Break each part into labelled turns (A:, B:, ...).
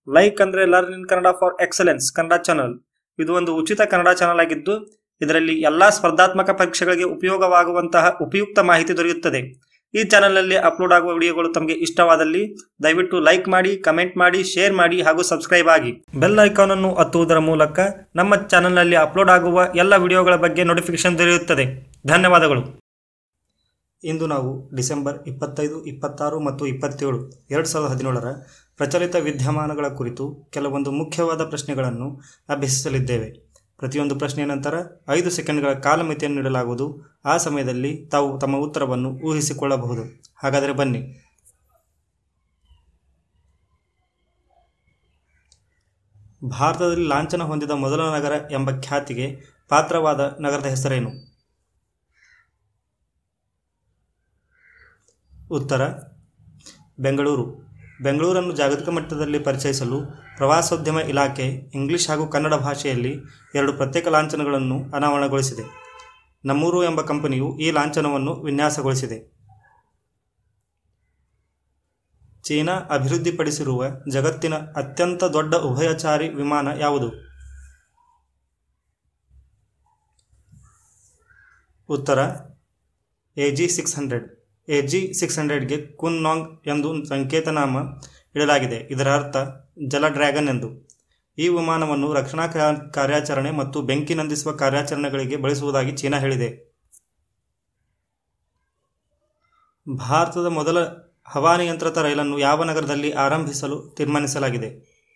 A: like ಅಂದ್ರೆ learn in Kannada for excellence Kannada channel ಇದು ಒಂದು ಉಚಿತ ಕನ್ನಡ ಚಾನಲ್ ಆಗಿದ್ದು ಇದರಲ್ಲಿ ಎಲ್ಲಾ ಸ್ಪರ್ಧಾತ್ಮಕ ಪರೀಕ್ಷೆಗಳಿಗೆ ಉಪಯೋಗವಾಗುವಂತಹ ಉಪಯುಕ್ತ ಮಾಹಿತಿ ದೊರೆಯುತ್ತದೆ ಈ ಚಾನಲ್ನಲ್ಲಿ ಅಪ್ಲೋಡ್ ಆಗುವ ವಿಡಿಯೋಗಳು ತಮಗೆ ಇಷ್ಟವಾದಲ್ಲಿ ದಯವಿಟ್ಟು ಲೈಕ್ ಮಾಡಿ ಕಮೆಂಟ್ ಮಾಡಿ ಶೇರ್ ಮಾಡಿ ಹಾಗೂ ಸಬ್ಸ್ಕ್ರೈಬ್ ಆಗಿ ಬೆಲ್ ಐಕಾನ್ ಅನ್ನು ಒತ್ತುವುದರ ಮೂಲಕ ನಮ್ಮ ಚಾನಲ್ನಲ್ಲಿ ಅಪ್ಲೋಡ್ ಆಗುವ ಎಲ್ಲ ವಿಡಿಯೋಗಳ ಬಗ್ಗೆ ನೋಟಿಫಿಕೇಶನ್ ದೊರೆಯುತ್ತದೆ ಧನ್ಯವಾದಗಳು ಇಂದು ನಾವು ಡಿಸೆಂಬರ್ ಇಪ್ಪತ್ತೈದು ಇಪ್ಪತ್ತಾರು ಮತ್ತು ಇಪ್ಪತ್ತೇಳು ಎರಡು ಸಾವಿರದ ಹದಿನೇಳರ ಪ್ರಚಲಿತ ವಿದ್ಯಮಾನಗಳ ಕುರಿತು ಕೆಲವೊಂದು ಮುಖ್ಯವಾದ ಪ್ರಶ್ನೆಗಳನ್ನು ಅಭ್ಯಸಿಸಲಿದ್ದೇವೆ ಪ್ರತಿಯೊಂದು ಪ್ರಶ್ನೆಯ ನಂತರ ಐದು ಸೆಕೆಂಡ್ಗಳ ಕಾಲಮಿತಿಯನ್ನು ನೀಡಲಾಗುವುದು ಆ ಸಮಯದಲ್ಲಿ ತಾವು ತಮ್ಮ ಉತ್ತರವನ್ನು ಊಹಿಸಿಕೊಳ್ಳಬಹುದು ಹಾಗಾದರೆ ಬನ್ನಿ ಭಾರತದಲ್ಲಿ ಲಾಂಛನ ಹೊಂದಿದ ಮೊದಲ ನಗರ ಎಂಬ ಖ್ಯಾತಿಗೆ ಪಾತ್ರವಾದ ನಗರದ ಹೆಸರೇನು ಉತ್ತರ ಬೆಂಗಳೂರು ಬೆಂಗಳೂರನ್ನು ಜಾಗತಿಕ ಮಟ್ಟದಲ್ಲಿ ಪರಿಚಯಿಸಲು ಪ್ರವಾಸೋದ್ಯಮ ಇಲಾಖೆ ಇಂಗ್ಲಿಷ್ ಹಾಗೂ ಕನ್ನಡ ಭಾಷೆಯಲ್ಲಿ ಎರಡು ಪ್ರತ್ಯೇಕ ಲಾಂಛನಗಳನ್ನು ಅನಾವರಣಗೊಳಿಸಿದೆ ನಮ್ಮೂರು ಎಂಬ ಕಂಪನಿಯು ಈ ಲಾಂಛನವನ್ನು ವಿನ್ಯಾಸಗೊಳಿಸಿದೆ ಚೀನಾ ಅಭಿವೃದ್ಧಿಪಡಿಸಿರುವ ಜಗತ್ತಿನ ಅತ್ಯಂತ ದೊಡ್ಡ ಉಭಯಚಾರಿ ವಿಮಾನ ಯಾವುದು ಉತ್ತರ A G six hundred A G six ಹಂಡ್ರೆಡ್ಗೆ ಕುನ್ ನಾಂಗ್ ಎಂದು ಸಂಕೇತನಾಮ ಇಡಲಾಗಿದೆ ಇದರ ಅರ್ಥ ಜಲ ಡ್ರ್ಯಾಗನ್ ಎಂದು ಈ ವಿಮಾನವನ್ನು ರಕ್ಷಣಾ ಕಾ- ಕಾರ್ಯಾಚರಣೆ ಮತ್ತು ಬೆಂಕಿ ನಂದಿಸುವ ಕಾರ್ಯಾಚರಣೆಗಳಿಗೆ ಬಳಸುವುದಾಗಿ ಚೀನಾ ಹೇಳಿದೆ ಭಾರತದ ಮೊದಲ ಹವಾನಿಯಂತ್ರಿತ ರೈಲನ್ನು ಯಾವ ನಗರದಲ್ಲಿ ಆರಂಭಿಸಲು ತೀರ್ಮಾನಿಸಲಾಗಿದೆ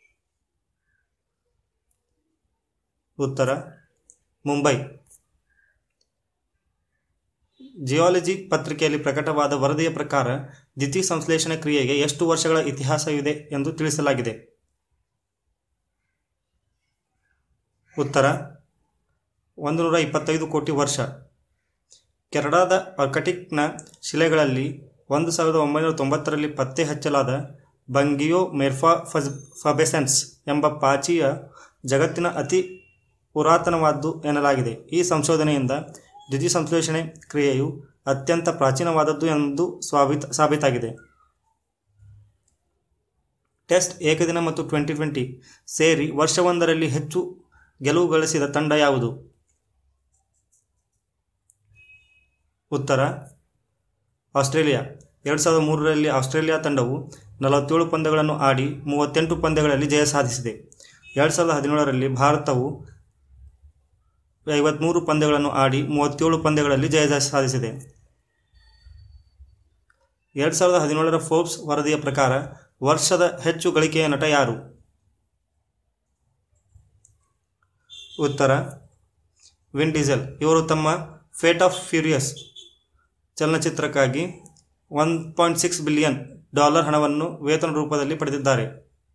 A: ಉತ್ತರ ಮುಂಬೈ ಜಿಯಾಲಜಿ ಪತ್ರಿಕೆಯಲ್ಲಿ ಪ್ರಕಟವಾದ ವರದಿಯ ಪ್ರಕಾರ ದ್ಯುತಿ ಸಂಶ್ಲೇಷಣೆ ಕ್ರಿಯೆಗೆ ಎಷ್ಟು ವರ್ಷಗಳ ಇತಿಹಾಸವಿದೆ ಎಂದು ತಿಳಿಸಲಾಗಿದೆ ಉತ್ತರ ಒಂದು ನೂರ ಇಪ್ಪತ್ತೈದು ಕೋಟಿ ವರ್ಷ ಕೆನಡಾದ ಆರ್ಕಟಿಕ್ನ ಶಿಲೆಗಳಲ್ಲಿ ಒಂದು ಸಾವಿರದ ಒಂಬೈನೂರ ತೊಂಬತ್ತರಲ್ಲಿ ಪತ್ತೆ ಹಚ್ಚಲಾದ ಬಂಗಿಯೋ ಮೆರ್ಫಾ ಫಜ್ ಫಬೆಸೆನ್ಸ್ ಎಂಬ ಪಾಚಿಯ ಜಗತ್ತಿನ ಅತಿ ಪುರಾತನವಾದ್ದು ಎನ್ನಲಾಗಿದೆ ಈ ಸಂಶೋಧನೆಯಿಂದ ದ್ಯುತಿ ಸಂಶ್ಲೇಷಣೆ ಕ್ರಿಯೆಯು ಅತ್ಯಂತ ಪ್ರಾಚೀನವಾದದ್ದು ಎಂದು ಸಾಬೀತ ಸಾಬೀತಾಗಿದೆ ಟೆಸ್ಟ್ ಏಕದಿನ ಮತ್ತು ಟ್ವೆಂಟಿ ಟ್ವೆಂಟಿ ಸೇರಿ ವರ್ಷವೊಂದರಲ್ಲಿ ಹೆಚ್ಚು ಗೆಲುವು ಗಳಿಸಿದ ತಂಡ ಯಾವುದು ಉತ್ತರ ಆಸ್ಟ್ರೇಲಿಯಾ ಎರಡು ಸಾವಿರದ ಮೂರರಲ್ಲಿ ಆಸ್ಟ್ರೇಲಿಯಾ ತಂಡವು ನಲವತ್ತೇಳು ಪಂದ್ಯಗಳನ್ನು ಆಡಿ ಮೂವತ್ತೆಂಟು ಪಂದ್ಯಗಳಲ್ಲಿ ಜಯ ಸಾಧಿಸಿದೆ ಎರಡು ಸಾವಿರದ ಹದಿನೇಳರಲ್ಲಿ ಭಾರತವು ಐವತ್ತ್ಮೂರು ಪಂದ್ಯಗಳನ್ನು ಆಡಿ ಮೂವತ್ತೇಳು ಪಂದ್ಯಗಳಲ್ಲಿ ಜಯ ಸಾಧಿಸಿದೆ ಎರಡು ಸಾವಿರದ ಹದಿನೇಳರ ಫೋರ್ಬ್ಸ್ ವರದಿಯ ಪ್ರಕಾರ ವರ್ಷದ ಹೆಚ್ಚು ಗಳಿಕೆಯ ನಟ ಯಾರು ಉತ್ತರ ವಿನ್ ಡೀಸೆಲ್ ಇವರು ತಮ್ಮ ಫೇಟ್ ಆಫ್ ಫ್ಯೂರಿಯಸ್ ಚಲನಚಿತ್ರಕ್ಕಾಗಿ one point six billion dollar ಹಣವನ್ನು ವೇತನ ರೂಪದಲ್ಲಿ ಪಡೆದಿದ್ದಾರೆ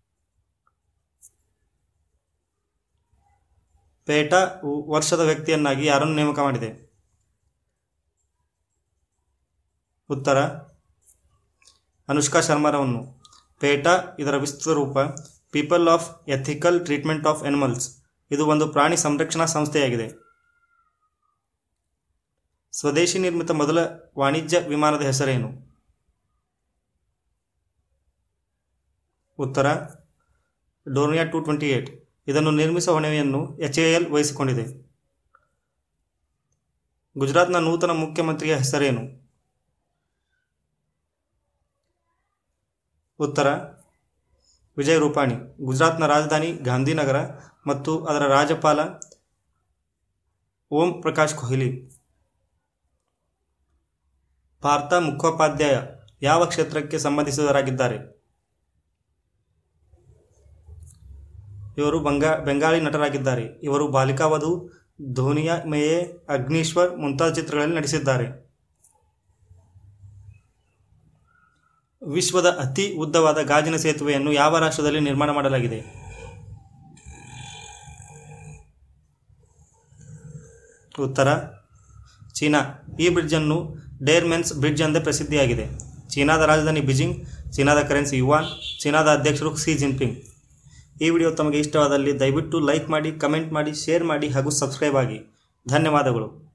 A: ಪೇಟಾ ವರ್ಷದ ವ್ಯಕ್ತಿಯನ್ನಾಗಿ ಯಾರನ್ನು ನೇಮಕ ಮಾಡಿದೆ ಉತ್ತರ ಅನುಷ್ಕಾ ಶರ್ಮಾರವನ್ನು ಪೇಟಾ ಇದರ ವಿಸ್ತೃತ ರೂಪ people of ethical treatment of animals ಇದು ಒಂದು ಪ್ರಾಣಿ ಸಂರಕ್ಷಣಾ ಸಂಸ್ಥೆಯಾಗಿದೆ ಸ್ವದೇಶಿ ನಿರ್ಮಿತ ಮೊದಲ ವಾಣಿಜ್ಯ ವಿಮಾನದ ಹೆಸರೇನು ಉತ್ತರ ಡೋರ್ನಿಯಾ ಟು ಟ್ವೆಂಟಿ ಏಟ್ ಇದನ್ನು ನಿರ್ಮಿಸುವ ಹೊಣೆಯನ್ನು ಎಚ್ ಎ ಎಲ್ ವಹಿಸಿಕೊಂಡಿದೆ ಗುಜರಾತ್ನ ನೂತನ ಮುಖ್ಯಮಂತ್ರಿಯ ಹೆಸರೇನು ಉತ್ತರ ವಿಜಯ್ ರೂಪಾಣಿ ಗುಜರಾತ್ನ ರಾಜಧಾನಿ ಗಾಂಧಿನಗರ ಮತ್ತು ಅದರ ರಾಜ್ಯಪಾಲ ಓಂ ಪ್ರಕಾಶ್ ಕೊಹ್ಲಿ ಪಾರ್ಥ ಮುಖೋಪಾಧ್ಯಾಯ ಯಾವ ಕ್ಷೇತ್ರಕ್ಕೆ ಸಂಬಂಧಿಸಿದವರಾಗಿದ್ದಾರೆ ಇವರು ಬಂಗಾ ಬೆಂಗಾಳಿ ನಟರಾಗಿದ್ದಾರೆ ಇವರು ಬಾಲಿಕಾವಧು ಧೋನಿಯಾ ಮೇಯೆ ಅಗ್ನೀಶ್ವರ್ ಮುಂತಾದ ಚಿತ್ರಗಳಲ್ಲಿ ನಟಿಸಿದ್ದಾರೆ ವಿಶ್ವದ ಅತಿ ಉದ್ದವಾದ ಗಾಜಿನ ಸೇತುವೆಯನ್ನು ಯಾವ ರಾಷ್ಟ್ರದಲ್ಲಿ ನಿರ್ಮಾಣ ಮಾಡಲಾಗಿದೆ ಉತ್ತರ ಚೀನಾ ಈ ಬ್ರಿಡ್ಜನ್ನು ಡೇರ್ಮೆನ್ಸ್ ಬ್ರಿಡ್ಜ್ ಎಂದೇ ಪ್ರಸಿದ್ಧಿಯಾಗಿದೆ ಚೀನಾದ ರಾಜಧಾನಿ ಬಿಜಿಂಗ್ ಚೀನಾದ ಕರೆನ್ಸಿ ಯುವಾನ್ ಚೀನಾದ ಅಧ್ಯಕ್ಷರು ಸಿ ಜಿನ್ಪಿಂಗ್ ಈ ವಿಡಿಯೋ ತಮಗೆ ಇಷ್ಟವಾದಲ್ಲಿ ದಯವಿಟ್ಟು ಲೈಕ್ ಮಾಡಿ ಕಮೆಂಟ್ ಮಾಡಿ ಶೇರ್ ಮಾಡಿ ಹಾಗೂ ಸಬ್ಸ್ಕ್ರೈಬ್ ಆಗಿ ಧನ್ಯವಾದಗಳು